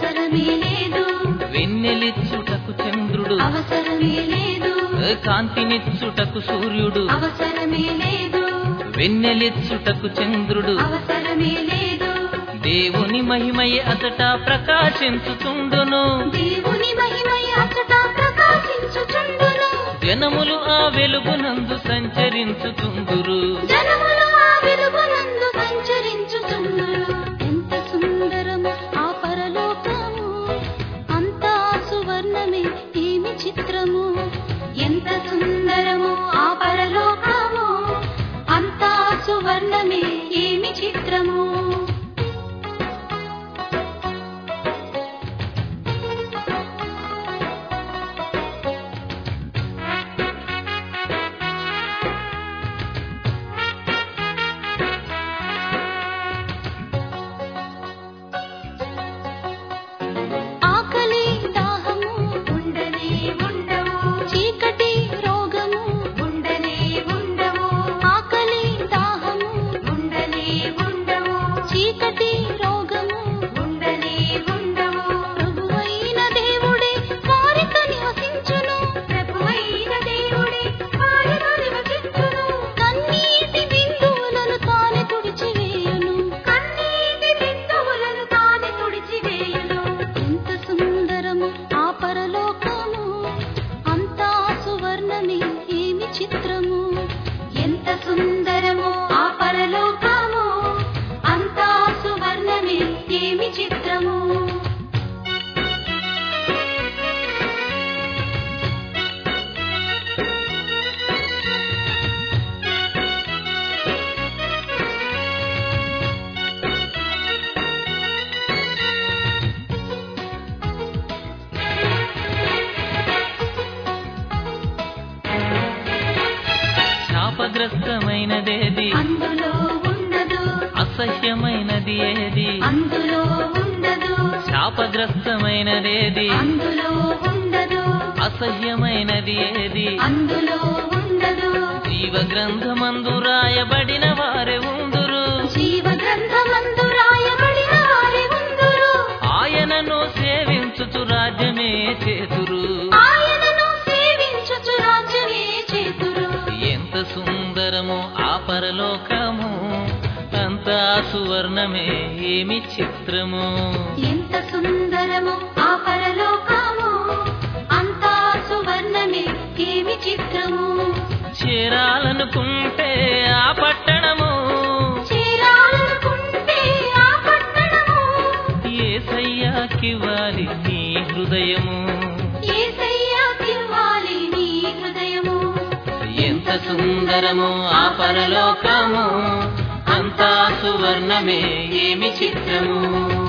అవసరమే లేదు వెన్నెలిచ్చుటకు చంద్రుడు అవసరమే లేదు కాంతినిచ్చుటకు సూర్యుడు అవసరమే లేదు వెన్నెలిచ్చుటకు చంద్రుడు అవసరమే లేదు దేవుని మహిమయ అతట ప్రకాశించుచుండును దేవుని మహిమై అచట ప్రకాశించుచుండును జనములు ఆ వెలుగునందు సంచరించుచుందురు జనములు ఆ వెలుగునందు సంచరించుచుందురు ఎంత సుందరము ఆ పరలోకము అంతా సువర్ణమే ఏమి చిత్రము ఎంత సుందరము ఆ పరలోకము అంతా సువర్ణమే ఏమి చిత్రము ఆకలి దాహము ఉండనే ఉండవు చీకటి రోగము ఉండనే ఉండవు ఆకలి దాహము ఉండనే ఉండవు చీకటి రోగము ఉండనే ఉండవు ప్రభువైన దేవుడే వారితో నివసించును ప్రభువైన దేవుడే వారితో నివసించును కన్నీటి బిందువులను తానే తుడిచివేయును కన్నీటి బిందువులను తానే తుడిచివేయును ఎంత సుందరము ఆ పరలోకము అంతా సువర్ణమే ఏమి చిత్రము ఎంత సుందరము ఆ పరలోకము అంతా సువర్ణమే ఏమి చిత్రము శాపగ్రస్తమైనదేది అందులో ఉండదు అసహ్యమైనది ఏది అందులో ఉండదు శాపగ్రస్తమైనదేది అందులో ఉండదు అసహ్యమైనది ఏది అందులో ఉండదు జీవ గ్రంథమందు రాయబడిన వారే ఉందురు జీవ గ్రంథమందు రాయబడిన వారి ఉందురు ఆయనను సేవించుచు రాజ్యమే చేతురు ఆయనను సేవించుచు రాజ్యమే చేతురు ఎంత సుందరము ఆ పరలోకము అంతా సువర్ణమే ఏమి చిత్రము ఎంత సుందరము ఆ పరలోకము అంతా సువర్ణమే ఏమి చిత్రము చేరాలనుకుంటే ఆ పట్టణము చేరాలనుకుంటే ఆ పట్టణము ఏసయ్యాకివ్వాలి నీ హృదయము యేసయ్యాకివ్వాలి నీ హృదయము ఎంత సుందరము ఆ పరలోకము అంతా సువర్ణమే ఏమి చిత్రము